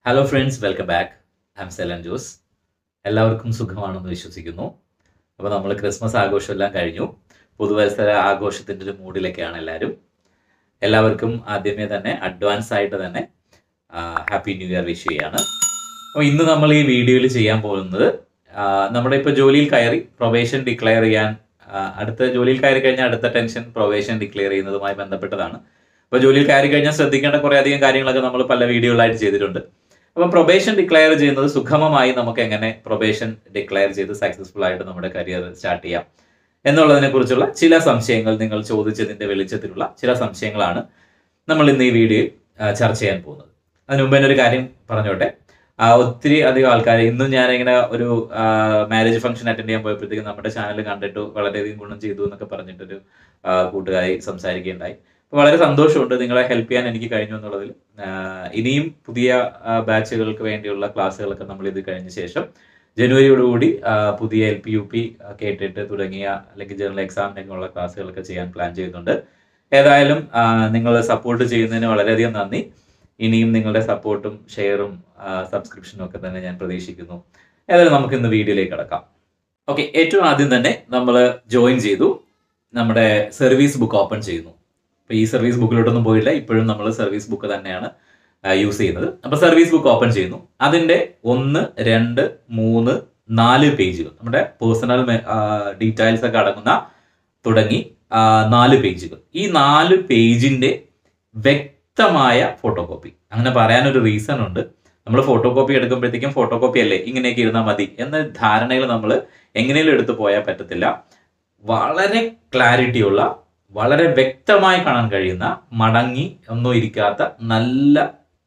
hello friends welcome back I'm Selen Jose എല്ലാവർക്കും സുഖമാണെന്ന് വിശ്വസിക്കുന്നു അപ്പോൾ നമ്മൾ ക്രിസ്മസ് ആഘോഷം എല്ലാം കഴിഞ്ഞു പുതുവത്സര ആഘോഷത്തിൻ്റെ ഒരു മൂഡിലൊക്കെയാണ് എല്ലാവരും എല്ലാവർക്കും ആദ്യമേ തന്നെ അഡ്വാൻസ് ആയിട്ട് തന്നെ ഹാപ്പി ന്യൂ ഇയർ വിഷ് ചെയ്യാണ് അപ്പോൾ ഇന്ന് നമ്മൾ ഈ വീഡിയോയിൽ ചെയ്യാൻ പോകുന്നത് ആ, നമ്മുടെ ഇപ്പോൾ ജോലിയിൽ കയറി പ്രൊബേഷൻ ഡിക്ലെയർ ചെയ്യാൻ ആ, അടുത്ത ജോലിയിൽ കയറി കഴിഞ്ഞാൽ അടുത്ത ടെൻഷൻ പ്രൊബേഷൻ ഡിക്ലെയർ ചെയ്യുന്നതുമായി ബന്ധപ്പെട്ടതാണ് അപ്പോൾ ജോലിയിൽ കയറി കഴിഞ്ഞാൽ ശ്രദ്ധിക്കേണ്ട കുറേ അധികം കാര്യങ്ങളൊക്കെ നമ്മൾ പല വീഡിയോകളായിട്ട് ചെയ്തിട്ടുണ്ട് അപ്പം പ്രൊബേഷൻ ഡിക്ലെയർ ചെയ്യുന്നത് സുഗമമായി നമുക്ക് എങ്ങനെ പ്രൊബേഷൻ ഡിക്ലെയർ ചെയ്ത് സക്സസ്ഫുൾ ആയിട്ട് നമ്മുടെ കരിയർ സ്റ്റാർട്ട് ചെയ്യാം എന്നുള്ളതിനെ കുറിച്ചുള്ള ചില സംശയങ്ങൾ നിങ്ങൾ ചോദിച്ചതിന്റെ വെളിച്ചത്തിലുള്ള ചില സംശയങ്ങളാണ് നമ്മൾ ഇന്ന് ഈ വീഡിയോയിൽ ആ, ചർച്ച ചെയ്യാൻ പോകുന്നത് അതിനു മുമ്പ് തന്നെ ഒരു കാര്യം പറഞ്ഞോട്ടെ ആ, ഒത്തിരി അധികം ആൾക്കാർ ഇന്നും ഞാൻ ഇങ്ങനെ ഒരു മാരേജ് ഫംഗ്ഷൻ അറ്റൻഡ് ചെയ്യാൻ പോയപ്പോഴത്തേക്കും നമ്മുടെ ചാനൽ കണ്ടിട്ട് വളരെയധികം ഗുണം ചെയ്തു എന്നൊക്കെ പറഞ്ഞിട്ടൊരു ആ, കൂട്ടുകാരി സംസാരിക്കുകയുണ്ടായി അപ്പോൾ വളരെ സന്തോഷമുണ്ട് നിങ്ങളെ ഹെൽപ്പ് ചെയ്യാൻ എനിക്ക് കഴിഞ്ഞു എന്നുള്ളതിൽ ആ, ഇനിയും പുതിയ ബാച്ചുകൾക്ക് വേണ്ടിയുള്ള ക്ലാസ്സുകളൊക്കെ നമ്മൾ ഇത് കഴിഞ്ഞ ശേഷം ജനുവരിയോടുകൂടി ആ, പുതിയ എൽ പി യു പി കേട്ടിട്ട് തുടങ്ങിയ അല്ലെങ്കിൽ ജനറൽ എക്സാമിനൊക്കെ ഉള്ള ക്ലാസ്സുകളൊക്കെ ചെയ്യാൻ പ്ലാൻ ചെയ്യുന്നുണ്ട് ഏതായാലും നിങ്ങൾ സപ്പോർട്ട് ചെയ്യുന്നതിന് വളരെയധികം നന്ദി ഇനിയും നിങ്ങളുടെ സപ്പോർട്ടും ഷെയറും സബ്സ്ക്രിപ്ഷനും ഒക്കെ തന്നെ ഞാൻ പ്രതീക്ഷിക്കുന്നു ഏതായാലും നമുക്ക് ഇന്ന് വീഡിയോയിലേക്ക് കടക്കാം ഓക്കെ ഏറ്റവും ആദ്യം തന്നെ നമ്മൾ ജോയിൻ ചെയ്തു നമ്മുടെ സർവീസ് ബുക്ക് ഓപ്പൺ ചെയ്യുന്നു അപ്പോൾ ഈ സർവീസ് ബുക്കിലോട്ടൊന്നും പോയില്ല ഇപ്പോഴും നമ്മൾ സർവീസ് ബുക്ക് തന്നെയാണ് യൂസ് ചെയ്യുന്നത് അപ്പോൾ സർവീസ് ബുക്ക് ഓപ്പൺ ചെയ്യുന്നു അതിൻ്റെ ഒന്ന് രണ്ട് മൂന്ന് നാല് പേജുകൾ നമ്മുടെ പേഴ്സണൽ ഡീറ്റെയിൽസ് ഒക്കെ അടങ്ങുന്ന തുടങ്ങി ആ, നാല് പേജുകൾ ഈ നാല് പേജിന്റെ വ്യക്തമായ ഫോട്ടോ കോപ്പി അങ്ങനെ പറയാനൊരു റീസൺ ഉണ്ട് നമ്മൾ ഫോട്ടോ കോപ്പി എടുക്കുമ്പോഴത്തേക്കും ഫോട്ടോ കോപ്പി അല്ലേ ഇങ്ങനെയൊക്കെ ഇരുന്നാൽ മതി എന്ന ധാരണയിൽ നമ്മൾ എങ്ങനെയും എടുത്തു പോയാൽ പറ്റത്തില്ല വളരെ ക്ലാരിറ്റിയുള്ള വളരെ വ്യക്തമായി കാണാൻ കഴിയുന്ന മടങ്ങി ഒന്നും ഇരിക്കാത്ത നല്ല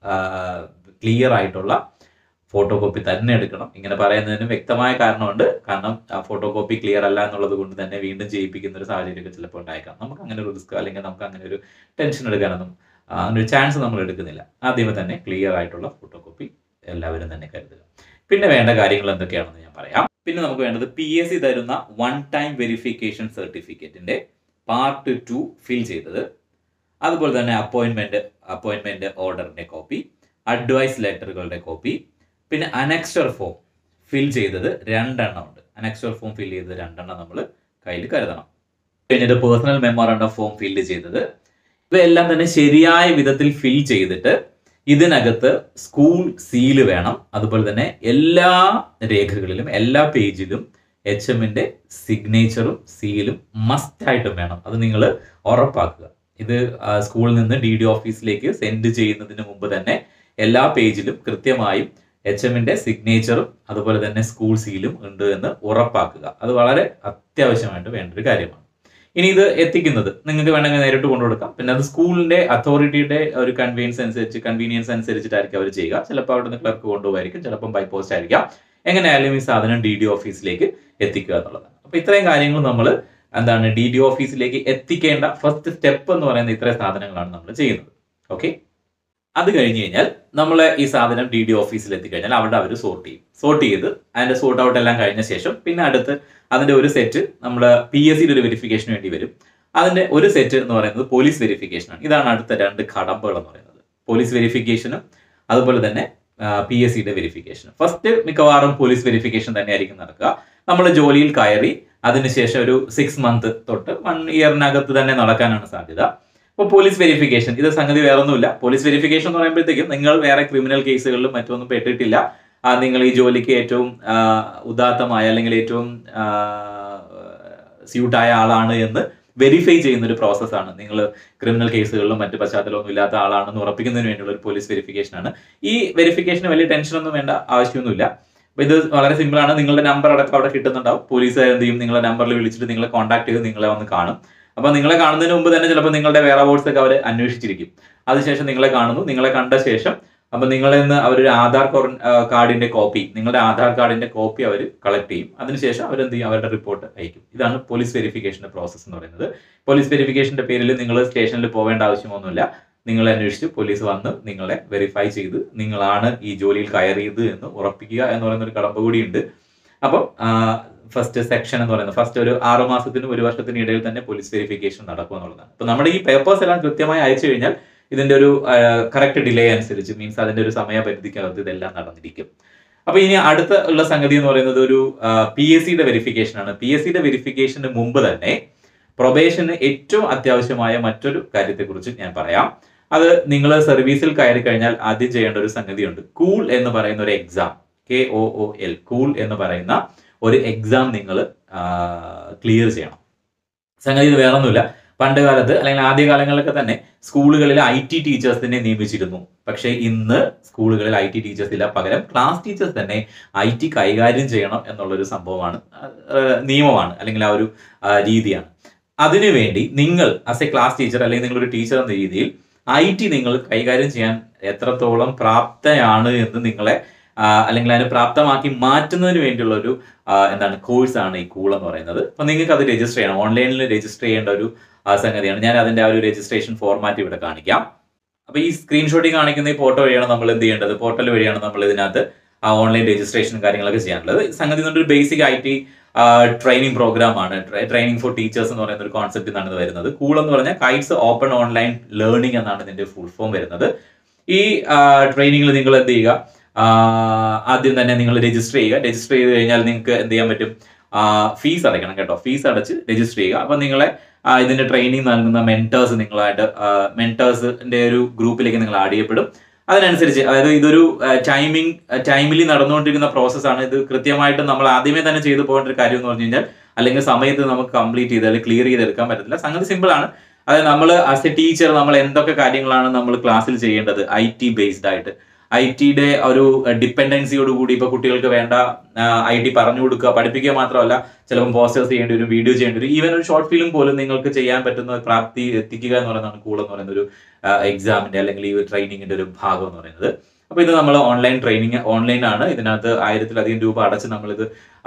ക്ലിയർ ആയിട്ടുള്ള ഫോട്ടോ കോപ്പി തന്നെ എടുക്കണം ഇങ്ങനെ പറയുന്നതിന് വ്യക്തമായ കാരണമുണ്ട് കാരണം ഫോട്ടോ കോപ്പി ക്ലിയർ അല്ല എന്നുള്ളത് കൊണ്ട് തന്നെ വീണ്ടും ചെയ്യിപ്പിക്കുന്ന ഒരു സാഹചര്യമൊക്കെ ചിലപ്പോൾ ഉണ്ടായേക്കാം നമുക്ക് അങ്ങനെ ഒരു റിസ്ക് അല്ലെങ്കിൽ നമുക്ക് അങ്ങനെ ഒരു ടെൻഷൻ എടുക്കാനൊന്നും ആ, അങ്ങനെ ഒരു ചാൻസ് നമ്മൾ എടുക്കുന്നില്ല ആദ്യമേ തന്നെ ക്ലിയർ ആയിട്ടുള്ള ഫോട്ടോ കോപ്പി എല്ലാവരും തന്നെ കരുതുക പിന്നെ വേണ്ട കാര്യങ്ങൾ എന്തൊക്കെയാണെന്ന് ഞാൻ പറയാം പിന്നെ നമുക്ക് വേണ്ടത് പി എസ് സി തരുന്ന വൺ ടൈം വെരിഫിക്കേഷൻ സർട്ടിഫിക്കറ്റിന്റെ പാർട്ട് ടു ഫിൽ ചെയ്തത് അതുപോലെ തന്നെ അപ്പോയിന്റ്മെന്റ് അപ്പോയിന്റ്മെന്റ് ഓർഡറിന്റെ കോപ്പി അഡ്വൈസ് ലെറ്ററുകളുടെ കോപ്പി പിന്നെ അനക്സ്റ്റർ ഫോം ഫിൽ ചെയ്തത് രണ്ടെണ്ണം ഉണ്ട് അനക്സ്റ്റർ ഫോം ഫിൽ ചെയ്തത് രണ്ടെണ്ണം നമ്മൾ കയ്യിൽ കരുതണം പിന്നീട് പേഴ്സണൽ മെമ്മോറണ്ടം ഫോം ഫില്ല് ചെയ്തത് ഇവയെല്ലാം തന്നെ ശരിയായ വിധത്തിൽ ഫിൽ ചെയ്തിട്ട് ഇതിനകത്ത് സ്കൂൾ സീല് വേണം അതുപോലെ തന്നെ എല്ലാ രേഖകളിലും എല്ലാ പേജിലും എച്ച് എമ്മിന്റെ സിഗ്നേച്ചറും സീലും മസ്റ്റ് ആയിട്ടും വേണം അത് നിങ്ങൾ ഉറപ്പാക്കുക ഇത് ആ, സ്കൂളിൽ നിന്ന് ഡി ഡി ഓഫീസിലേക്ക് സെൻഡ് ചെയ്യുന്നതിന് മുമ്പ് തന്നെ എല്ലാ പേജിലും കൃത്യമായും എച്ച് എമ്മിന്റെ സിഗ്നേച്ചറും അതുപോലെ തന്നെ സ്കൂൾ സീലും ഉണ്ട് എന്ന് ഉറപ്പാക്കുക അത് വളരെ അത്യാവശ്യമായിട്ട് വേണ്ട ഒരു കാര്യമാണ് ഇനി ഇത് എത്തിക്കുന്നത് നിങ്ങൾക്ക് വേണമെങ്കിൽ നേരിട്ട് കൊണ്ടുകൊടുക്കാം പിന്നെ അത് സ്കൂളിന്റെ അതോറിറ്റിയുടെ ഒരു കൺവീനിയൻസ് അനുസരിച്ച് കൺവീനിയൻസ് അനുസരിച്ചിട്ടായിരിക്കും അവർ ചെയ്യുക ചിലപ്പോൾ അവിടെ നിന്ന് ക്ലർക്ക് കൊണ്ടുപോകായിരിക്കും ചിലപ്പം ബൈ പോസ്റ്റ് ആയിരിക്കാം എങ്ങനെയായാലും ഈ സാധനം ഡി ഡി ഓഫീസിലേക്ക് എത്തിക്കുക എന്നുള്ളതാണ് അപ്പൊ ഇത്രയും കാര്യങ്ങൾ നമ്മൾ എന്താണ് ഡി ഡി ഓഫീസിലേക്ക് എത്തിക്കേണ്ട ഫസ്റ്റ് സ്റ്റെപ്പ് എന്ന് പറയുന്ന ഇത്രയും സാധനങ്ങളാണ് നമ്മൾ ചെയ്യുന്നത് ഓക്കെ അത് കഴിഞ്ഞ് കഴിഞ്ഞാൽ നമ്മൾ ഈ സാധനം ഡി ഡി ഓഫീസിൽ എത്തിക്കഴിഞ്ഞാൽ അവിടെ അവർ സോർട്ട് ചെയ്യും സോർട്ട് ചെയ്ത് അതിന്റെ സോർട്ട് ഔട്ട് എല്ലാം കഴിഞ്ഞ ശേഷം പിന്നെ അടുത്ത് അതിന്റെ ഒരു സെറ്റ് നമ്മൾ പി എസ് സിയുടെ ഒരു വെരിഫിക്കേഷന് വേണ്ടി വരും അതിന്റെ ഒരു സെറ്റ് എന്ന് പറയുന്നത് പോലീസ് വെരിഫിക്കേഷൻ ആണ് ഇതാണ് അടുത്ത രണ്ട് കടമ്പകൾ എന്ന് പറയുന്നത് പോലീസ് വെരിഫിക്കേഷനും അതുപോലെ തന്നെ പി എസ് സിയുടെ വെരിഫിക്കേഷൻ ഫസ്റ്റ് മിക്കവാറും പോലീസ് വെരിഫിക്കേഷൻ തന്നെയായിരിക്കും നടക്കുക നമ്മൾ ജോലിയിൽ കയറി അതിനുശേഷം ഒരു സിക്സ് മന്ത് തൊട്ട് വൺ ഇയറിനകത്ത് തന്നെ നടക്കാനാണ് സാധ്യത അപ്പോൾ പോലീസ് വെരിഫിക്കേഷൻ ഇത് സംഗതി വേറെ ഒന്നുമില്ല പോലീസ് വെരിഫിക്കേഷൻ എന്ന് പറയുമ്പോഴത്തേക്കും നിങ്ങൾ വേറെ ക്രിമിനൽ കേസുകളിലും മറ്റൊന്നും പെട്ടിട്ടില്ല ആ, നിങ്ങൾ ഈ ജോലിക്ക് ഏറ്റവും ആ, ഉദാത്തമായ അല്ലെങ്കിൽ ഏറ്റവും സ്യൂട്ടായ ആളാണ് എന്ന് വെരിഫൈ ചെയ്യുന്ന ഒരു പ്രോസസ്സാണ് നിങ്ങൾ ക്രിമിനൽ കേസുകളിലും മറ്റ് പശ്ചാത്തലമൊന്നും ഇല്ലാത്ത ആളാണെന്ന് ഉറപ്പിക്കുന്നതിന് വേണ്ടിയുള്ള ഒരു പോലീസ് വെരിഫിക്കേഷൻ ആണ് ഈ വെരിഫിക്കേഷന് വലിയ ടെൻഷനൊന്നും വേണ്ട ആവശ്യമൊന്നുമില്ല അപ്പൊ ഇത് വളരെ സിമ്പിൾ ആണ് നിങ്ങളുടെ നമ്പർ അടക്കം അവിടെ കിട്ടുന്നുണ്ടാവും പോലീസുകാർ എന്ത് ചെയ്യും നിങ്ങളുടെ നമ്പറിൽ വിളിച്ചിട്ട് നിങ്ങളെ കോൺടാക്ട് ചെയ്ത് നിങ്ങളെ വന്ന് കാണും അപ്പൊ നിങ്ങളെ കാണുന്നതിന് മുമ്പ് തന്നെ ചിലപ്പോൾ നിങ്ങളുടെ വേറെ ബോർഡ്സ് ഒക്കെ അവർ അന്വേഷിച്ചിരിക്കും അതിനുശേഷം നിങ്ങളെ കാണുന്നു നിങ്ങളെ കണ്ട ശേഷം അപ്പൊ നിങ്ങളിൽ നിന്ന് അവരൊരു ആധാർ കാർഡിന്റെ കോപ്പി നിങ്ങളുടെ ആധാർ കാർഡിന്റെ കോപ്പി അവർ കളക്ട് ചെയ്യും അതിനുശേഷം അവരെന്ത് ചെയ്യും അവരുടെ റിപ്പോർട്ട് അയക്കും ഇതാണ് പോലീസ് വെരിഫിക്കേഷന്റെ പ്രോസസ്സ് എന്ന് പറയുന്നത് പോലീസ് വെരിഫിക്കേഷന്റെ പേരിൽ നിങ്ങൾ സ്റ്റേഷനിൽ പോവേണ്ട ആവശ്യമൊന്നുമില്ല നിങ്ങളെ അന്വേഷിച്ച് പോലീസ് വന്ന് നിങ്ങളെ വെരിഫൈ ചെയ്ത് നിങ്ങളാണ് ഈ ജോലിയിൽ കയറിയത് എന്ന് ഉറപ്പിക്കുക എന്ന് പറയുന്ന ഒരു കടമ്പ കൂടിയുണ്ട് അപ്പം ഫസ്റ്റ് സെക്ഷൻ എന്ന് പറയുന്നത് ഫസ്റ്റ് ഒരു ആറു മാസത്തിനും ഒരു വർഷത്തിനും ഇടയിൽ തന്നെ പോലീസ് വെരിഫിക്കേഷൻ നടക്കും എന്നുള്ളതാണ് അപ്പൊ നമ്മുടെ ഈ പേപ്പേഴ്സ് എല്ലാം കൃത്യമായി അയച്ചു കഴിഞ്ഞാൽ ഇതിന്റെ ഒരു കറക്റ്റ് ഡിലേ അനുസരിച്ച് മീൻസ് അതിന്റെ ഒരു സമയപരിധിക്കകത്ത് ഇതെല്ലാം നടന്നിരിക്കും അപ്പൊ ഇനി അടുത്ത ഉള്ള സംഗതി എന്ന് പറയുന്നത് ഒരു പി എസ് സിയുടെ വെരിഫിക്കേഷൻ ആണ് പി എസ് സിയുടെ വെരിഫിക്കേഷന് മുമ്പ് തന്നെ പ്രൊബേഷന് ഏറ്റവും അത്യാവശ്യമായ മറ്റൊരു കാര്യത്തെക്കുറിച്ച് ഞാൻ പറയാം അത് നിങ്ങൾ സർവീസിൽ കയറി കഴിഞ്ഞാൽ ആദ്യം ചെയ്യേണ്ട ഒരു സംഗതിയുണ്ട് കൂൾ എന്ന് പറയുന്ന ഒരു exam K O O L KOOL എന്ന് പറയുന്ന ഒരു എക്സാം നിങ്ങൾ ക്ലിയർ ചെയ്യണം സംഗതി ഇത് വേറൊന്നുമില്ല പണ്ട് കാലത്ത് അല്ലെങ്കിൽ ആദ്യ കാലങ്ങളിലൊക്കെ തന്നെ സ്കൂളുകളിൽ ഐ ടി ടീച്ചേഴ്സിനെ നിയമിച്ചിരുന്നു പക്ഷേ ഇന്ന് സ്കൂളുകളിൽ ഐ ടി ടീച്ചേഴ്സ് ഇല്ല പകരം ക്ലാസ് ടീച്ചേഴ്സ് തന്നെ ഐ ടി കൈകാര്യം ചെയ്യണം എന്നുള്ളൊരു സംഭവമാണ് ആ, നിയമമാണ് അല്ലെങ്കിൽ ആ ഒരു ആ, രീതിയാണ് അതിനുവേണ്ടി നിങ്ങൾ ആസ് എ ക്ലാസ് ടീച്ചർ അല്ലെങ്കിൽ നിങ്ങളൊരു ടീച്ചർ എന്ന രീതിയിൽ ഐ ടി നിങ്ങൾ കൈകാര്യം ചെയ്യാൻ എത്രത്തോളം പ്രാപ്തയാണ് എന്ന് നിങ്ങളെ ആ, അല്ലെങ്കിൽ അതിനെ പ്രാപ്തമാക്കി മാറ്റുന്നതിന് വേണ്ടിയുള്ള ഒരു ആ, എന്താണ് കോഴ്സാണ് ഈ കൂൾ എന്ന് പറയുന്നത് അപ്പൊ നിങ്ങൾക്ക് അത് രജിസ്റ്റർ ചെയ്യണം ഓൺലൈനിൽ രജിസ്റ്റർ ചെയ്യേണ്ട ഒരു ആ, സംഗതിയാണ് ഞാൻ അതിന്റെ ആ ഒരു രജിസ്ട്രേഷൻ ഫോർമാറ്റ് ഇവിടെ കാണിക്കാം അപ്പൊ ഈ സ്ക്രീൻഷോട്ടിൽ കാണിക്കുന്ന ഈ ഫോട്ടോ വഴിയാണ് നമ്മൾ എന്ത് ചെയ്യേണ്ടത് പോർട്ടൽ വഴിയാണ് നമ്മൾ ഇതിനകത്ത് ആ ഓൺലൈൻ രജിസ്ട്രേഷനും കാര്യങ്ങളൊക്കെ ചെയ്യാനുള്ളത് സംഗതി ഒരു basic I T training program ആണ് ട്രെയിനിങ് ഫോർ ടീച്ചേഴ്സ് എന്ന് പറയുന്ന ഒരു കോൺസെപ്റ്റ് എന്നാണ് ഇത് വരുന്നത് കൂൾ എന്ന് പറഞ്ഞാൽ കൈറ്റ്സ് ഓപ്പൺ ഓൺലൈൻ ലേണിംഗ് എന്നാണ് ഇതിന്റെ ഫുൾ ഫോം വരുന്നത് ഈ ട്രെയിനിങ്ങിൽ നിങ്ങൾ എന്ത് ചെയ്യുക ആ, ആദ്യം തന്നെ നിങ്ങൾ രജിസ്റ്റർ ചെയ്യുക രജിസ്റ്റർ ചെയ്ത് കഴിഞ്ഞാൽ നിങ്ങൾക്ക് എന്ത് ചെയ്യാൻ പറ്റും ഫീസ് അടയ്ക്കണം കേട്ടോ ഫീസ് അടച്ച് രജിസ്റ്റർ ചെയ്യുക അപ്പൊ നിങ്ങളെ ആ, ഇതിന്റെ ട്രെയിനിങ് നൽകുന്ന മെന്റേഴ്സ് നിങ്ങളായിട്ട് മെന്റേഴ്സിന്റെ ഒരു ഗ്രൂപ്പിലേക്ക് നിങ്ങൾ ആഡ് ചെയ്യപ്പെടും അതിനനുസരിച്ച് അതായത് ഇതൊരു ടൈമിംഗ് ടൈമിലി നടന്നുകൊണ്ടിരിക്കുന്ന പ്രോസസ്സാണ് ഇത് കൃത്യമായിട്ട് നമ്മൾ ആദ്യമേ തന്നെ ചെയ്തു പോകേണ്ട ഒരു കാര്യം എന്ന് പറഞ്ഞു കഴിഞ്ഞാൽ അല്ലെങ്കിൽ സമയത്ത് നമുക്ക് കംപ്ലീറ്റ് ചെയ്ത് അല്ലെങ്കിൽ ക്ലിയർ ചെയ്തെടുക്കാൻ പറ്റത്തില്ല സംഗതി സിമ്പിൾ ആണ് അതായത് നമ്മൾ ആസ് എ ടീച്ചർ നമ്മൾ എന്തൊക്കെ കാര്യങ്ങളാണ് നമ്മൾ ക്ലാസ്സിൽ ചെയ്യേണ്ടത് ഐ ടി ബേസ്ഡ് ആയിട്ട് ഐ ടിയുടെ ഒരു ഡിപ്പെൻഡൻസിയോട് കൂടി ഇപ്പൊ കുട്ടികൾക്ക് വേണ്ട ഐ ടി പറഞ്ഞു കൊടുക്കുക പഠിപ്പിക്കുക മാത്രമല്ല ചിലപ്പോൾ പോസ്റ്റേഴ്സ് ചെയ്യേണ്ടി വരും വീഡിയോ ചെയ്യേണ്ടി വരും ഈവൻ ഒരു ഷോർട്ട് ഫിലിം പോലും നിങ്ങൾക്ക് ചെയ്യാൻ പറ്റുന്ന ഒരു പ്രാപ്തി എത്തിക്കുക എന്ന് പറയുന്നതാണ് കൂൾ എന്ന് പറയുന്ന ഒരു എക്സാമിന്റെ അല്ലെങ്കിൽ ഈ ട്രെയിനിങ്ങിന്റെ ഒരു ഭാഗം എന്ന് പറയുന്നത് അപ്പൊ ഇത് നമ്മൾ ഓൺലൈൻ ട്രെയിനിങ് ഓൺലൈൻ ആണ് ഇതിനകത്ത് ആയിരത്തിലധികം രൂപ അടച്ച് നമ്മളിത്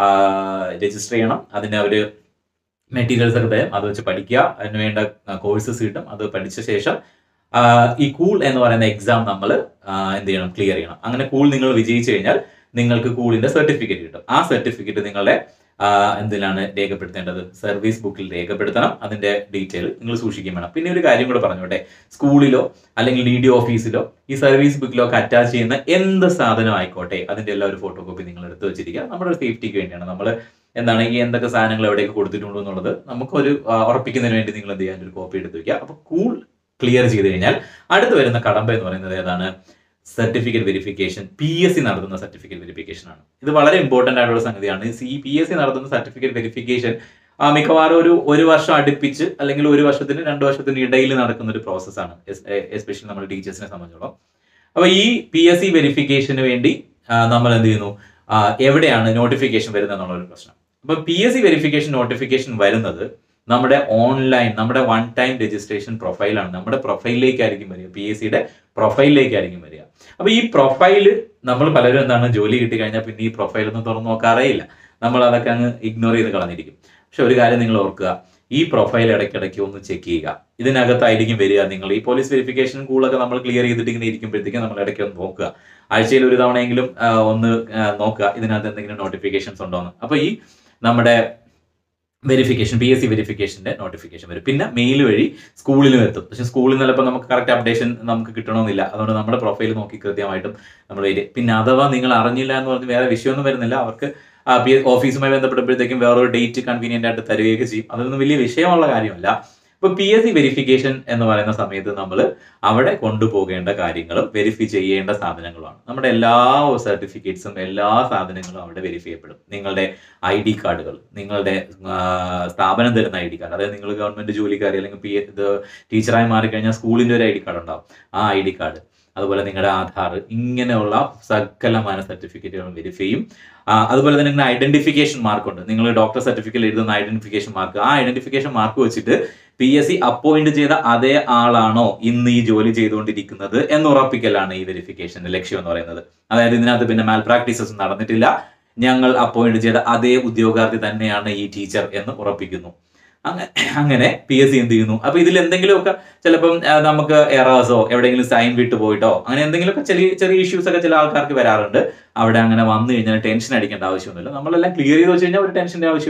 രജിസ്റ്റർ ചെയ്യണം അതിന് ഒരു മെറ്റീരിയൽസ് ഒക്കെ തരും അത് വെച്ച് പഠിക്കുക അതിന് വേണ്ട കോഴ്സസ് കിട്ടും അത് പഠിച്ച ശേഷം ആ, ഈ കൂൾ എന്ന് പറയുന്ന എക്സാം നമ്മൾ എന്ത് ചെയ്യണം ക്ലിയർ ചെയ്യണം അങ്ങനെ കൂൾ നിങ്ങൾ വിജയിച്ചു കഴിഞ്ഞാൽ നിങ്ങൾക്ക് കൂളിന്റെ സർട്ടിഫിക്കറ്റ് കിട്ടും ആ സർട്ടിഫിക്കറ്റ് നിങ്ങളുടെ ആ, എന്തിലാണ് രേഖപ്പെടുത്തേണ്ടത് സർവീസ് ബുക്കിൽ രേഖപ്പെടുത്തണം അതിന്റെ ഡീറ്റെയിൽ നിങ്ങൾ സൂക്ഷിക്കുകയും വേണം പിന്നെ ഒരു കാര്യം കൂടെ പറഞ്ഞോട്ടെ സ്കൂളിലോ അല്ലെങ്കിൽ ഡി ഡി ഓഫീസിലോ ഈ സർവീസ് ബുക്കിലോ ഒക്കെ അറ്റാച്ച് ചെയ്യുന്ന എന്ത് സാധനം ആയിക്കോട്ടെ അതിന്റെ എല്ലാ ഒരു ഫോട്ടോ കോപ്പി നിങ്ങൾ എടുത്ത് വെച്ചിരിക്കുക നമ്മുടെ ഒരു സേഫ്റ്റിക്ക് വേണ്ടിയാണ് നമ്മൾ എന്താണ് ഈ എന്തൊക്കെ സാധനങ്ങൾ എവിടെയൊക്കെ കൊടുത്തിട്ടുണ്ടോ എന്നുള്ളത് നമുക്കൊരു ആ, ഉറപ്പിക്കുന്നതിന് വേണ്ടി നിങ്ങൾ എന്ത് ചെയ്യാൻ ഒരു കോപ്പി എടുത്ത് വെക്കുക അപ്പൊ കൂൾ ക്ലിയർ ചെയ്ത് കഴിഞ്ഞാൽ അടുത്ത് വരുന്ന കടമ്പ എന്ന് പറയുന്നത് ഏതാണ് certificate verification P S C നടത്തുന്ന സർട്ടിഫിക്കറ്റ് വെരിഫിക്കേഷൻ ആണ് ഇത് വളരെ ഇമ്പോർട്ടന്റ് ആയിട്ടുള്ള സംഗതിയാണ് ഈ പി എസ് സി നടത്തുന്ന സർട്ടിഫിക്കറ്റ് വെരിഫിക്കേഷൻ മിക്കവാറും ഒരു ഒരു വർഷം അടുപ്പിച്ച് അല്ലെങ്കിൽ ഒരു വർഷത്തിന് രണ്ട് വർഷത്തിന് ഇടയിൽ നടക്കുന്ന ഒരു പ്രോസസ്സാണ് എസ്പെഷ്യലി നമ്മൾ ടീച്ചേഴ്സിനെ സംബന്ധിച്ചോളം അപ്പൊ ഈ പി എസ് സി വെരിഫിക്കേഷന് വേണ്ടി ആ, നമ്മൾ എന്ത് ചെയ്യുന്നു ആ, എവിടെയാണ് നോട്ടിഫിക്കേഷൻ വരുന്നത് എന്നുള്ള ഒരു പ്രശ്നം അപ്പൊ P S C verification notification വരുന്നത് നമ്മുടെ ഓൺലൈൻ നമ്മുടെ വൺ ടൈം രജിസ്ട്രേഷൻ പ്രൊഫൈലാണ് നമ്മുടെ പ്രൊഫൈലിലേക്കായിരിക്കും വരിക പി എസ് സിയുടെ പ്രൊഫൈലിലേക്കായിരിക്കും വരിക അപ്പൊ ഈ പ്രൊഫൈല് നമ്മൾ പലരും എന്താണ് ജോലി കിട്ടി കഴിഞ്ഞാൽ പിന്നെ ഈ പ്രൊഫൈൽ ഒന്നും തുറന്നു നോക്കാറേ ഇല്ല നമ്മൾ അതൊക്കെ അങ്ങ് ഇഗ്നോർ ചെയ്ത് കളഞ്ഞിരിക്കും പക്ഷെ ഒരു കാര്യം നിങ്ങൾ ഓർക്കുക ഈ പ്രൊഫൈൽ ഇടയ്ക്കിടയ്ക്ക് ഒന്ന് ചെക്ക് ചെയ്യുക ഇതിനകത്തായിരിക്കും വരിക നിങ്ങൾ ഈ പോലീസ് വെരിഫിക്കേഷൻ കൂളൊക്കെ നമ്മൾ ക്ലിയർ ചെയ്തിട്ട് ഇങ്ങനെ ഇരിക്കുമ്പോഴത്തേക്കും നമ്മൾ ഇടയ്ക്ക് ഒന്ന് നോക്കുക ആഴ്ചയിൽ ഒരു തവണയെങ്കിലും ആ, ഒന്ന് ആ, നോക്കുക ഇതിനകത്ത് എന്തെങ്കിലും നോട്ടിഫിക്കേഷൻസ് ഉണ്ടോ എന്ന് അപ്പൊ ഈ നമ്മുടെ വെരിഫിക്കേഷൻ പി എസ് സി വെരിഫിക്കേഷന്റെ നോട്ടിഫിക്കേഷൻ വരും പിന്നെ മെയിൽ വഴി സ്കൂളിലും എത്തും പക്ഷെ സ്കൂളിൽ നിന്ന് ചിലപ്പോൾ നമുക്ക് കറക്റ്റ് അപ്ഡേഷൻ നമുക്ക് കിട്ടണമെന്നില്ല അതുകൊണ്ട് നമ്മുടെ പ്രൊഫൈൽ നോക്കി കൃത്യമായിട്ടും നമ്മൾ വരും പിന്നെ അഥവാ നിങ്ങൾ അറിഞ്ഞില്ല എന്ന് പറഞ്ഞ് വേറെ വിഷയമൊന്നും വരുന്നില്ല അവർക്ക് ആ, പി ഓഫീസുമായി ബന്ധപ്പെട്ടപ്പോഴത്തേക്കും വേറൊരു ഡേറ്റ് കൺവീനിയന്റ് ആയിട്ട് തരികയൊക്കെ ചെയ്യും അതൊന്നും വലിയ വിഷയമുള്ള കാര്യമല്ല ഇപ്പൊ പി എസ് സി വെരിഫിക്കേഷൻ എന്ന് പറയുന്ന സമയത്ത് നമ്മൾ അവിടെ കൊണ്ടുപോകേണ്ട കാര്യങ്ങളും വെരിഫൈ ചെയ്യേണ്ട സാധനങ്ങളുമാണ് നമ്മുടെ എല്ലാ സർട്ടിഫിക്കറ്റ്സും എല്ലാ സാധനങ്ങളും അവിടെ വെരിഫൈ ചെയ്യപ്പെടും നിങ്ങളുടെ ഐ ഡി കാർഡുകൾ നിങ്ങളുടെ ആ, സ്ഥാപനം തരുന്ന ഐ ഡി കാർഡ് അതായത് നിങ്ങൾ ഗവൺമെന്റ് ജോലിക്കാരി അല്ലെങ്കിൽ പി ഇത് ടീച്ചറായി മാറിക്കഴിഞ്ഞാൽ സ്കൂളിന്റെ ഒരു ഐ ഡി കാർഡ് ഉണ്ടാവും ആ ഐ ഡി കാർഡ് അതുപോലെ നിങ്ങളുടെ ആധാർ ഇങ്ങനെയുള്ള സകലമായ സർട്ടിഫിക്കറ്റുകളും വെരിഫൈ ചെയ്യും ആ, അതുപോലെ തന്നെ നിങ്ങളുടെ ഐഡന്റിഫിക്കേഷൻ മാർക്ക് ഉണ്ട് നിങ്ങൾ ഡോക്ടർ സർട്ടിഫിക്കറ്റ് എഴുതുന്ന ഐഡന്റിഫിക്കേഷൻ മാർക്ക് ആ ഐഡന്റിഫിക്കേഷൻ മാർക്ക് വെച്ചിട്ട് പി എസ് സി അപ്പോയിന്റ് ചെയ്ത അതേ ആളാണോ ഇന്ന് ഈ ജോലി ചെയ്തുകൊണ്ടിരിക്കുന്നത് എന്ന് ഉറപ്പിക്കലാണ് ഈ വെരിഫിക്കേഷന്റെ ലക്ഷ്യം എന്ന് പറയുന്നത് അതായത് ഇതിനകത്ത് പിന്നെ മാൽ പ്രാക്ടീസസ് നടന്നിട്ടില്ല ഞങ്ങൾ അപ്പോയിന്റ് ചെയ്ത അതേ ഉദ്യോഗാർത്ഥി തന്നെയാണ് ഈ ടീച്ചർ എന്ന് ഉറപ്പിക്കുന്നു അങ്ങനെ അങ്ങനെ പി എസ് സി എന്ത് ചെയ്യുന്നു അപ്പൊ ഇതിൽ എന്തെങ്കിലുമൊക്കെ ചിലപ്പം ആ, നമുക്ക് എറേഴ്സോ എവിടെയെങ്കിലും സൈൻ വിട്ടു പോയിട്ടോ അങ്ങനെ എന്തെങ്കിലുമൊക്കെ ചെറിയ ചെറിയ ഇഷ്യൂസ് ഒക്കെ ചില ആൾക്കാർക്ക് വരാറുണ്ട് അവിടെ അങ്ങനെ വന്നു കഴിഞ്ഞാൽ ടെൻഷൻ അടിക്കേണ്ട ആവശ്യമൊന്നുമില്ല നമ്മളെല്ലാം ക്ലിയർ ചെയ്ത് വെച്ച് കഴിഞ്ഞാൽ ഒരു ടെൻഷന്റെ ആവശ്യമില്ല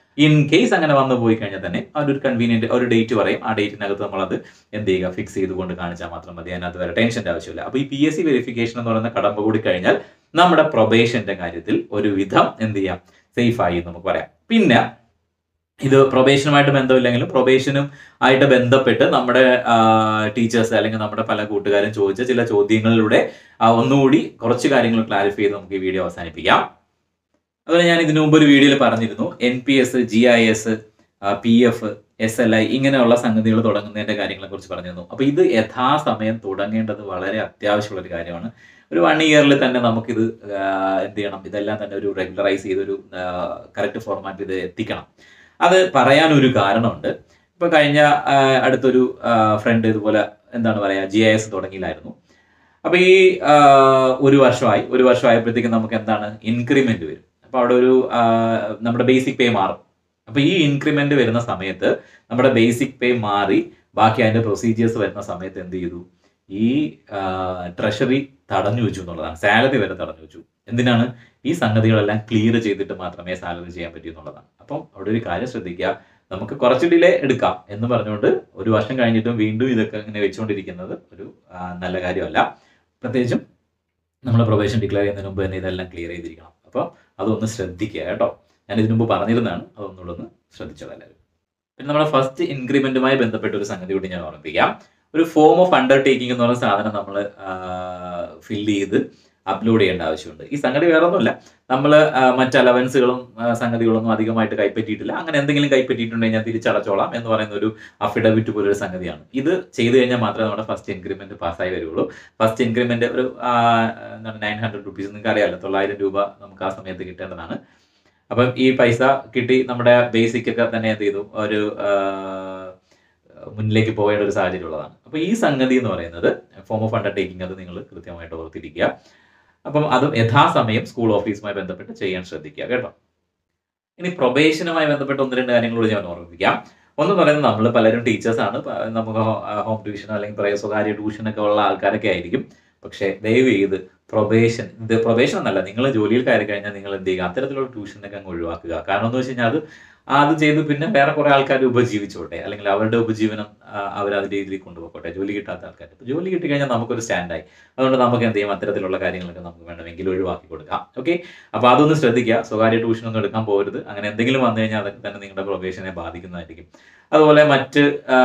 ഇൻ കേസ് അങ്ങനെ വന്നു പോയി കഴിഞ്ഞാൽ തന്നെ അവരൊരു കൺവീനിയന്റ് ഒരു ഡേറ്റ് പറയും ആ ഡേറ്റിനകത്ത് നമ്മളത് എന്ത് ചെയ്യുക ഫിക്സ് ചെയ്തുകൊണ്ട് കാണിച്ചാൽ മാത്രം മതി അതിനകത്ത് വരെ ടെൻഷന്റെ ആവശ്യമില്ല അപ്പോൾ ഈ പി എസ് സി വെരിഫിക്കേഷൻ എന്ന് പറയുന്ന കടമ്പ കൂടി കഴിഞ്ഞാൽ നമ്മുടെ പ്രൊബേഷന്റെ കാര്യത്തിൽ ഒരു വിധം എന്ത് ചെയ്യാം സേഫ് ആയി എന്ന് നമുക്ക് പറയാം പിന്നെ ഇത് പ്രൊബേഷനുമായിട്ട് ബന്ധമില്ലെങ്കിലും പ്രൊബേഷനും ആയിട്ട് ബന്ധപ്പെട്ട് നമ്മുടെ ടീച്ചേഴ്സ് അല്ലെങ്കിൽ നമ്മുടെ പല കൂട്ടുകാരും ചോദിച്ച ചില ചോദ്യങ്ങളിലൂടെ ആ, ഒന്നുകൂടി കുറച്ച് കാര്യങ്ങൾ ക്ലാരിഫൈ ചെയ്ത് നമുക്ക് ഈ വീഡിയോ അവസാനിപ്പിക്കാം അതുപോലെ ഞാൻ ഇതിനു മുമ്പ് ഒരു വീഡിയോയിൽ പറഞ്ഞിരുന്നു N P S G I S P F S L I ഇങ്ങനെയുള്ള സംഗതികൾ തുടങ്ങുന്നതിന്റെ കാര്യങ്ങളെ കുറിച്ച് പറഞ്ഞിരുന്നു അപ്പൊ ഇത് യഥാസമയം തുടങ്ങേണ്ടത് വളരെ അത്യാവശ്യമുള്ള ഒരു കാര്യമാണ് ഒരു വൺ ഇയറിൽ തന്നെ നമുക്കിത് ആ, എന്ത് ചെയ്യണം ഇതെല്ലാം തന്നെ ഒരു റെഗുലറൈസ് ചെയ്തൊരു കറക്റ്റ് ഫോർമാറ്റ് ഇത് എത്തിക്കണം അത് പറയാനൊരു കാരണമുണ്ട് ഇപ്പൊ കഴിഞ്ഞ ആ, അടുത്തൊരു ഫ്രണ്ട് ഇതുപോലെ എന്താണ് പറയാ ജി ഐ എസ് തുടങ്ങിയില്ലായിരുന്നു അപ്പൊ ഈ ആ, ഒരു വർഷമായി ഒരു വർഷമായപ്പോഴത്തേക്കും നമുക്ക് എന്താണ് ഇൻക്രിമെന്റ് വരും അപ്പൊ അവിടെ ഒരു ആ, നമ്മുടെ ബേസിക് പേ മാറും അപ്പൊ ഈ ഇൻക്രിമെന്റ് വരുന്ന സമയത്ത് നമ്മുടെ ബേസിക് പേ മാറി ബാക്കി അതിന്റെ പ്രൊസീജിയേഴ്സ് വരുന്ന സമയത്ത് എന്ത് ചെയ്തു ഈ ട്രഷറി തടഞ്ഞു വെച്ചു എന്നുള്ളതാണ് സാലറി വരെ തടഞ്ഞു വെച്ചു എന്തിനാണ് ഈ സംഗതികളെല്ലാം ക്ലിയർ ചെയ്തിട്ട് മാത്രമേ സാലറി ചെയ്യാൻ പറ്റൂ എന്നുള്ളതാണ് അപ്പം അവിടെ ഒരു കാര്യം ശ്രദ്ധിക്കുക നമുക്ക് കുറച്ച് ഡിലേ എടുക്കാം എന്ന് പറഞ്ഞുകൊണ്ട് ഒരു വർഷം കഴിഞ്ഞിട്ടും വീണ്ടും ഇതൊക്കെ ഇങ്ങനെ വെച്ചുകൊണ്ടിരിക്കുന്നത് ഒരു ആ, നല്ല കാര്യമല്ല പ്രത്യേകിച്ചും നമ്മൾ പ്രൊബേഷൻ ഡിക്ലെയർ ചെയ്യുന്നതിന് മുമ്പ് തന്നെ ഇതെല്ലാം ക്ലിയർ ചെയ്തിരിക്കണം അപ്പോൾ അതൊന്ന് ശ്രദ്ധിക്കുക കേട്ടോ ഞാൻ ഇതിനു മുമ്പ് പറഞ്ഞിരുന്നതാണ് അതൊന്നുകൂടെ ഒന്ന് ശ്രദ്ധിച്ചോളാം എല്ലാവരും പിന്നെ നമ്മുടെ ഫസ്റ്റ് ഇൻക്രിമെന്റുമായി ബന്ധപ്പെട്ട ഒരു സംഗതി കൂടി ഞാൻ ഓർമ്മിപ്പിക്കാം ഒരു ഫോം ഓഫ് അണ്ടർടേക്കിംഗ് എന്ന് പറയുന്ന സാധനം നമ്മൾ ഫില്ല് ചെയ്ത് അപ്ലോഡ് ചെയ്യേണ്ട ആവശ്യമുണ്ട് ഈ സംഗതി വേറെ ഒന്നുമില്ല നമ്മൾ മറ്റ് അലവൻസുകളും സംഗതികളൊന്നും അധികമായിട്ട് കൈപ്പറ്റിയിട്ടില്ല അങ്ങനെ എന്തെങ്കിലും കൈപ്പറ്റിയിട്ടുണ്ടെങ്കിൽ ഞാൻ തിരിച്ചടച്ചോളാം എന്ന് പറയുന്ന ഒരു അഫിഡവിറ്റ് പോലൊരു സംഗതിയാണ് ഇത് ചെയ്തു കഴിഞ്ഞാൽ മാത്രമേ നമ്മുടെ ഫസ്റ്റ് ഇൻക്രിമെന്റ് പാസ്സായി വരുള്ളൂ ഫസ്റ്റ് ഇൻക്രിമെന്റ് ഒരു ആ, എന്താണ് നയൻ ഹൺഡ്രഡ് റുപ്പീസ് നിങ്ങൾക്ക് അറിയാമല്ലോ തൊള്ളായിരം രൂപ നമുക്ക് ആ സമയത്ത് കിട്ടേണ്ടതാണ് അപ്പം ഈ പൈസ കിട്ടി നമ്മുടെ ബേസിക് ഒക്കെ തന്നെ എന്ത് ചെയ്തു ഒരു ആ, മുന്നിലേക്ക് പോകേണ്ട ഒരു സാഹചര്യം ഉള്ളതാണ് അപ്പോൾ ഈ സംഗതി എന്ന് പറയുന്നത് ഫോം ഓഫ് അണ്ടർടേക്കിംഗ് അത് നിങ്ങൾ കൃത്യമായിട്ട് ഓർത്തിരിക്കുക അപ്പം അതും യഥാസമയം സ്കൂൾ ഓഫീസുമായി ബന്ധപ്പെട്ട് ചെയ്യാൻ ശ്രദ്ധിക്കുക കേട്ടോ ഇനി പ്രൊബേഷനുമായി ബന്ധപ്പെട്ട് ഒന്ന് രണ്ട് കാര്യങ്ങളോട് ഞാൻ ഓർമ്മിപ്പിക്കാം ഒന്ന് പറയുന്നത് നമ്മൾ പലരും ടീച്ചേഴ്സാണ് നമുക്ക് ഹോം ട്യൂഷനോ അല്ലെങ്കിൽ പറയാ സ്വകാര്യ ട്യൂഷനൊക്കെ ഉള്ള ആൾക്കാരൊക്കെ ആയിരിക്കും പക്ഷേ ദയവ് ചെയ്ത് പ്രൊബേഷൻ ഇത് പ്രൊബേഷൻ എന്നല്ല നിങ്ങൾ ജോലിയിൽ കയറി കഴിഞ്ഞാൽ നിങ്ങൾ എന്ത് ചെയ്യുക അത്തരത്തിലുള്ള ട്യൂഷനൊക്കെ അങ്ങ് ഒഴിവാക്കുക കാരണം എന്ന് വെച്ച് കഴിഞ്ഞാൽ അത് അത് ചെയ്ത് പിന്നെ വേറെ കുറെ ആൾക്കാർ ഉപജീവിച്ചോട്ടെ അല്ലെങ്കിൽ അവരുടെ ഉപജീവനം അവർ അതിന്റെ രീതിയിൽ കൊണ്ടുപോകട്ടെ ജോലി കിട്ടാത്ത ആൾക്കാർ ഇപ്പൊ ജോലി കിട്ടി കഴിഞ്ഞാൽ നമുക്കൊരു സ്റ്റാൻഡായി അതുകൊണ്ട് നമുക്ക് എന്ത് ചെയ്യും അത്തരത്തിലുള്ള കാര്യങ്ങളൊക്കെ നമുക്ക് വേണമെങ്കിൽ ഒഴിവാക്കി കൊടുക്കാം ഓക്കെ അപ്പൊ അതൊന്ന് ശ്രദ്ധിക്കുക സ്വകാര്യ ട്യൂഷൻ ഒന്നും എടുക്കാൻ പോകരുത് അങ്ങനെ എന്തെങ്കിലും വന്നു കഴിഞ്ഞാൽ അതൊക്കെ തന്നെ നിങ്ങളുടെ പ്രൊബേഷനെ ബാധിക്കുന്നതായിരിക്കും അതുപോലെ മറ്റ്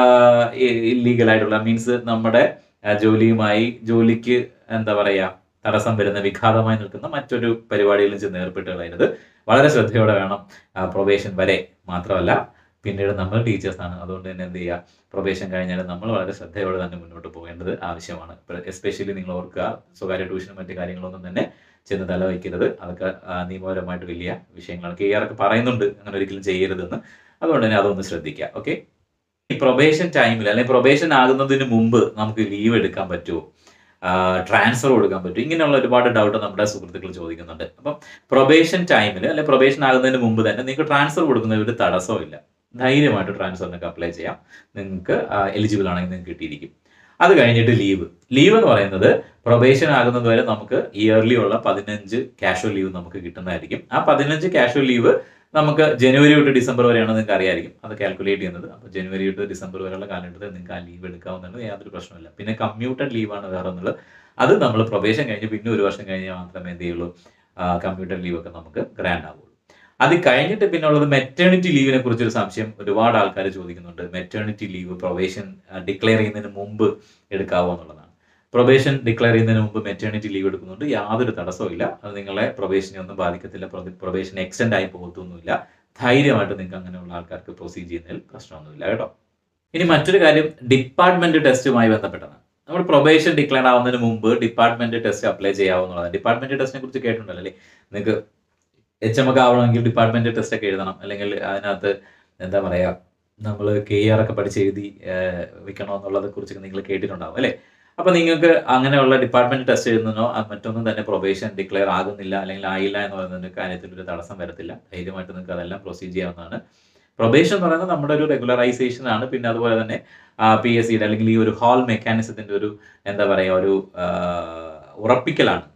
ഇല്ലീഗൽ ആയിട്ടുള്ള മീൻസ് നമ്മുടെ ആ, ജോലിയുമായി ജോലിക്ക് എന്താ പറയാ തടസ്സം വരുന്ന വിഘാതമായി നിൽക്കുന്ന മറ്റൊരു പരിപാടിയിലും ചെന്ന് ഏർപ്പെട്ട് കളയരുത് വളരെ ശ്രദ്ധയോടെ വേണം പ്രൊബേഷൻ വരെ മാത്രമല്ല പിന്നീട് നമ്മൾ ടീച്ചേഴ്സാണ് അതുകൊണ്ട് തന്നെ എന്ത് ചെയ്യുക പ്രൊബേഷൻ കഴിഞ്ഞാൽ നമ്മൾ വളരെ ശ്രദ്ധയോടെ തന്നെ മുന്നോട്ട് പോകേണ്ടത് ആവശ്യമാണ് എസ്പെഷ്യലി നിങ്ങൾ ഓർക്കുക സ്വകാര്യ ട്യൂഷനും മറ്റു കാര്യങ്ങളൊന്നും തന്നെ ചെന്ന് തല വയ്ക്കരുത് അതൊക്കെ ആ, നിയമപരമായിട്ട് വലിയ വിഷയങ്ങളാണ് കെ ആർ ഒക്കെ പറയുന്നുണ്ട് അങ്ങനെ ഒരിക്കലും ചെയ്യരുതെന്ന് അതുകൊണ്ട് തന്നെ അതൊന്ന് ശ്രദ്ധിക്കുക ഓക്കെ ഈ പ്രൊബേഷൻ ടൈമിൽ അല്ലെങ്കിൽ പ്രൊബേഷൻ ആകുന്നതിന് മുമ്പ് നമുക്ക് ലീവ് എടുക്കാൻ പറ്റുമോ ട്രാൻസ്ഫർ കൊടുക്കാൻ പറ്റും ഇങ്ങനെയുള്ള ഒരുപാട് ഡൗട്ട് നമ്മുടെ സുഹൃത്തുക്കൾ ചോദിക്കുന്നുണ്ട് അപ്പം പ്രൊബേഷൻ ടൈമിൽ അല്ലെങ്കിൽ പ്രൊബേഷൻ ആകുന്നതിന് മുമ്പ് തന്നെ നിങ്ങൾക്ക് ട്രാൻസ്ഫർ കൊടുക്കുന്ന ഒരു തടസ്സവും ഇല്ല ധൈര്യമായിട്ട് ട്രാൻസ്ഫറിനൊക്കെ അപ്ലൈ ചെയ്യാം നിങ്ങൾക്ക് എലിജിബിൾ ആണെങ്കിൽ നിങ്ങൾക്ക് കിട്ടിയിരിക്കും അത് കഴിഞ്ഞിട്ട് ലീവ് ലീവ് എന്ന് പറയുന്നത് പ്രൊബേഷൻ ആകുന്നത് വരെ നമുക്ക് ഇയർലി ഉള്ള പതിനഞ്ച് കാഷ്വൽ ലീവ് നമുക്ക് കിട്ടുന്നതായിരിക്കും ആ പതിനഞ്ച് കാഷ്വൽ ലീവ് നമുക്ക് ജനുവരി തൊട്ട് ഡിസംബർ വരെയാണ് നിങ്ങൾക്ക് അറിയായിരിക്കും അത് കാൽക്കുലേറ്റ് ചെയ്യുന്നത് അപ്പോൾ ജനുവരി തൊട്ട് ഡിസംബർ വരെയുള്ള കാലഘട്ടത്തിൽ നിങ്ങൾക്ക് ആ ലീവ് എടുക്കാവുന്നതാണ് യാതൊരു പ്രശ്നമില്ല പിന്നെ കമ്മ്യൂട്ടഡ് ലീവാണ് വേറെ ഒന്നുള്ളത് അത് നമ്മൾ പ്രൊബേഷൻ കഴിഞ്ഞ് പിന്നെ ഒരു വർഷം കഴിഞ്ഞ് മാത്രമേ എന്ത് ചെയ്യുള്ളൂ കമ്പ്യൂട്ടർ ലീവ് ഒക്കെ നമുക്ക് ഗ്രാൻഡ് ആവുള്ളൂ അത് കഴിഞ്ഞിട്ട് പിന്നെ ഉള്ളത് മെറ്റേണിറ്റി ലീവിനെ കുറിച്ചൊരു സംശയം ഒരുപാട് ആൾക്കാർ ചോദിക്കുന്നുണ്ട് മെറ്റേണിറ്റി ലീവ് പ്രൊബേഷൻ ഡിക്ലെയർ ചെയ്യുന്നതിന് മുമ്പ് എടുക്കാവോ എന്നുള്ളതാണ് പ്രൊബേഷൻ ഡിക്ലെയർ ചെയ്യുന്നതിന് മുമ്പ് മെറ്റേണിറ്റി ലീവ് എടുക്കുന്നുണ്ട് യാതൊരു തടസ്സവും ഇല്ല അത് നിങ്ങളെ പ്രൊബേഷനെ ഒന്നും ബാധിക്കത്തില്ല പ്രൊബേഷൻ എക്സ്റ്റെൻഡ് ആയി പോകത്തൊന്നുമില്ല ധൈര്യമായിട്ട് നിങ്ങൾക്ക് അങ്ങനെയുള്ള ആൾക്കാർക്ക് പ്രൊസീഡ് ചെയ്യുന്നതിൽ പ്രശ്നമൊന്നുമില്ല കേട്ടോ ഇനി മറ്റൊരു കാര്യം ഡിപ്പാർട്ട്മെന്റ് ടെസ്റ്റുമായി ബന്ധപ്പെട്ടതാണ് നമ്മൾ പ്രൊബേഷൻ ഡിക്ലെയർ ആവുന്നതിന് മുമ്പ് ഡിപ്പാർട്ട്മെന്റ് ടെസ്റ്റ് അപ്ലൈ ചെയ്യാവുന്നതാണ് ഡിപ്പാർട്ട്മെന്റ് ടെസ്റ്റിനെ കുറിച്ച് കേട്ടിട്ടുണ്ടല്ലോ അല്ലേ നിങ്ങൾക്ക് എച്ച് എം ഒക്കെ ആവണമെങ്കിൽ ഡിപ്പാർട്ട്മെന്റ് ടെസ്റ്റ് ഒക്കെ എഴുതണം അല്ലെങ്കിൽ അതിനകത്ത് എന്താ പറയാ നമ്മൾ കെ ആർ ഒക്കെ പഠിച്ച് എഴുതി വെക്കണം എന്നുള്ളതെ കുറിച്ചൊക്കെ നിങ്ങൾ കേട്ടിട്ടുണ്ടാവും അല്ലേ അപ്പൊ നിങ്ങൾക്ക് അങ്ങനെയുള്ള ഡിപ്പാർട്ട്മെന്റ് ടെസ്റ്റ് എഴുതുന്നോ അത് മറ്റൊന്നും തന്നെ പ്രൊബേഷൻ ഡിക്ലെയർ ആകുന്നില്ല അല്ലെങ്കിൽ ആയില്ല എന്ന് പറയുന്നതിന് കാര്യത്തിൽ ഒരു തടസ്സം വരത്തില്ല ധൈര്യമായിട്ട് നിങ്ങൾക്ക് അതെല്ലാം പ്രൊസീഡ് ചെയ്യാവുന്നതാണ് പ്രൊബേഷൻ എന്ന് പറയുന്നത് നമ്മുടെ ഒരു റെഗുലറൈസേഷൻ ആണ് പിന്നെ അതുപോലെ തന്നെ പി എസ് സിയുടെ അല്ലെങ്കിൽ ഈ ഒരു ഹാൾ മെക്കാനിസത്തിന്റെ ഒരു എന്താ പറയുക ഒരു ആ, ഉറപ്പിക്കലാണ്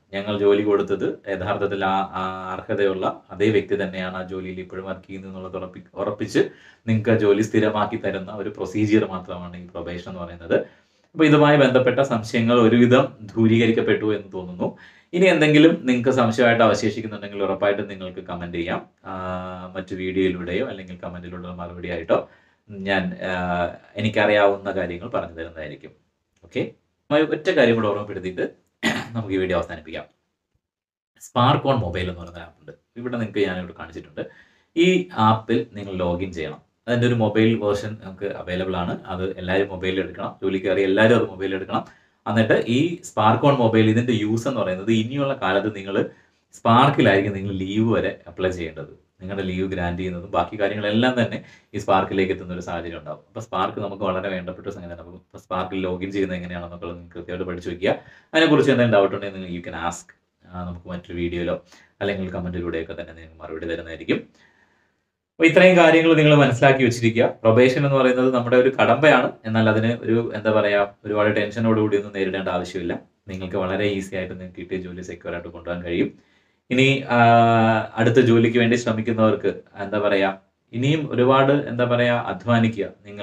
ഞങ്ങൾ ജോലി കൊടുത്തത് യഥാർത്ഥത്തിൽ ആ ആ അർഹതയുള്ള അതേ വ്യക്തി തന്നെയാണ് ആ ജോലിയിൽ ഇപ്പോഴും വർക്ക് ചെയ്യുന്നത് എന്നുള്ളത് ഉറപ്പി ഉറപ്പിച്ച് നിങ്ങൾക്ക് ആ ജോലി സ്ഥിരമാക്കി തരുന്ന ഒരു പ്രൊസീജിയർ മാത്രമാണ് ഈ പ്രൊബേഷൻ എന്ന് പറയുന്നത് അപ്പോൾ ഇതുമായി ബന്ധപ്പെട്ട സംശയങ്ങൾ ഒരുവിധം ദൂരീകരിക്കപ്പെട്ടു എന്ന് തോന്നുന്നു ഇനി എന്തെങ്കിലും നിങ്ങൾക്ക് സംശയമായിട്ട് അവശേഷിക്കുന്നുണ്ടെങ്കിൽ ഉറപ്പായിട്ടും നിങ്ങൾക്ക് കമന്റ് ചെയ്യാം ആ, മറ്റു വീഡിയോയിലൂടെയോ അല്ലെങ്കിൽ കമന്റിലൂടെ മറുപടി ആയിട്ടോ ഞാൻ ആ, എനിക്കറിയാവുന്ന കാര്യങ്ങൾ പറഞ്ഞു തരുന്നതായിരിക്കും ഓക്കെ ഒറ്റ കാര്യം കൂടെ ഓർമ്മപ്പെടുത്തിയിട്ട് നമുക്ക് ഈ വീഡിയോ അവസാനിപ്പിക്കാം സ്പാർക്ക് ഓൺ മൊബൈൽ എന്ന് പറയുന്ന ആപ്പ് ഉണ്ട് ഇവിടെ നിങ്ങൾക്ക് ഞാനിവിടെ കാണിച്ചിട്ടുണ്ട് ഈ ആപ്പിൽ നിങ്ങൾ ലോഗിൻ ചെയ്യണം അതിൻ്റെ ഒരു മൊബൈൽ വേർഷൻ നമുക്ക് അവൈലബിൾ ആണ് അത് എല്ലാവരും മൊബൈലിൽ എടുക്കണം ജോലിക്ക് കയറി എല്ലാവരും അത് മൊബൈലിൽ എടുക്കണം എന്നിട്ട് ഈ സ്പാർക്ക് ഓൺ മൊബൈൽ ഇതിൻ്റെ യൂസ് എന്ന് പറയുന്നത് ഇനിയുള്ള കാലത്ത് നിങ്ങൾ സ്പാർക്കിലായിരിക്കും നിങ്ങൾ ലീവ് വരെ അപ്ലൈ ചെയ്യേണ്ടത് നിങ്ങളുടെ ലീവ് ഗ്രാൻഡ് ചെയ്യുന്നതും ബാക്കി കാര്യങ്ങളെല്ലാം തന്നെ ഈ സ്പാർക്കിലേക്ക് എത്തുന്ന ഒരു സാഹചര്യം ഉണ്ടാവും അപ്പോൾ സ്പാർക്ക് നമുക്ക് വളരെ വേണ്ടപ്പെട്ട ഒരു സംഗതിയാണ് അപ്പോൾ സ്പാർക്കിൽ ലോഗിൻ ചെയ്യുന്നത് എങ്ങനെയാണെന്നൊക്കെ നിങ്ങൾക്ക് കൃത്യമായിട്ട് പഠിച്ചു വയ്ക്കുക അതിനെക്കുറിച്ച് എന്തെങ്കിലും ഡൗട്ട് ഉണ്ടെങ്കിൽ നിങ്ങൾ യു കൻ ആസ്ക് നമുക്ക് മറ്റൊരു വീഡിയോയിലോ അല്ലെങ്കിൽ കമൻറ്റിലൂടെയൊക്കെ തന്നെ നിങ്ങൾക്ക് മറുപടി തരുന്നതായിരിക്കും അപ്പോൾ ഇത്രയും കാര്യങ്ങൾ നിങ്ങൾ മനസ്സിലാക്കി വെച്ചിരിക്കുക പ്രൊബേഷൻ എന്ന് പറയുന്നത് നമ്മുടെ ഒരു കടമ്പയാണ് എന്നാൽ അതിന് ഒരു എന്താ പറയുക ഒരുപാട് ടെൻഷനോടുകൂടി ഒന്നും നേരിടേണ്ട ആവശ്യമില്ല നിങ്ങൾക്ക് വളരെ ഈസി ആയിട്ട് നിങ്ങൾക്ക് കിട്ടിയ ജോലി സെക്യൂർ ആയിട്ട് കൊണ്ടുപോകാൻ കഴിയും ഇനി ആ, അടുത്ത ജോലിക്ക് വേണ്ടി ശ്രമിക്കുന്നവർക്ക് എന്താ പറയുക ഇനിയും ഒരുപാട് എന്താ പറയുക അധ്വാനിക്കുക നിങ്ങൾ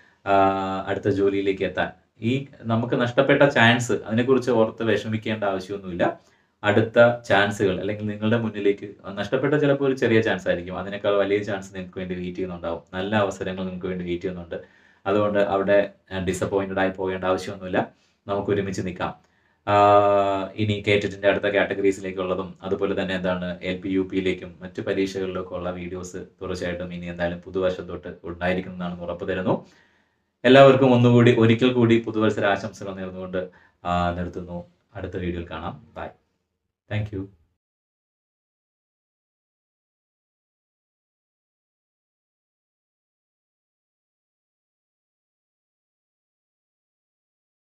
അടുത്ത ജോലിയിലേക്ക് എത്താൻ ഈ നമുക്ക് നഷ്ടപ്പെട്ട ചാൻസ് അതിനെക്കുറിച്ച് ഓർത്ത് വിഷമിക്കേണ്ട ആവശ്യമൊന്നുമില്ല അടുത്ത ചാൻസുകൾ അല്ലെങ്കിൽ നിങ്ങളുടെ മുന്നിലേക്ക് നഷ്ടപ്പെട്ട ചിലപ്പോൾ ഒരു ചെറിയ ചാൻസ് ആയിരിക്കും അതിനേക്കാൾ വലിയ ചാൻസ് നിങ്ങൾക്ക് വേണ്ടി വെയിറ്റ് ചെയ്യുന്നുണ്ടാവും നല്ല അവസരങ്ങൾ നിങ്ങൾക്ക് വേണ്ടി വെയിറ്റ് ചെയ്യുന്നുണ്ട് അതുകൊണ്ട് അവിടെ ഡിസപ്പോയിന്റഡ് ആയി പോകേണ്ട ആവശ്യമൊന്നുമില്ല നമുക്ക് ഒരുമിച്ച് നിൽക്കാം ആഹ് ഇനി കേറ്ററ്റിന്റെ അടുത്ത കാറ്റഗറീസിലേക്കുള്ളതും അതുപോലെ തന്നെ എന്താണ് എൽ പി യു പിയിലേക്കും മറ്റു പരീക്ഷകളിലൊക്കെ ഉള്ള വീഡിയോസ് തീർച്ചയായിട്ടും ഇനി എന്തായാലും പുതുവർഷം തൊട്ട് ഉണ്ടായിരിക്കുന്നതാണെന്ന് ഉറപ്പ് തരുന്നു എല്ലാവർക്കും ഒന്നുകൂടി ഒരിക്കൽ കൂടി പുതുവത്സര ആശംസകൾ നേർന്നുകൊണ്ട് ആഹ് നിർത്തുന്നു അടുത്ത വീഡിയോയിൽ കാണാം ബൈ താങ്ക് യു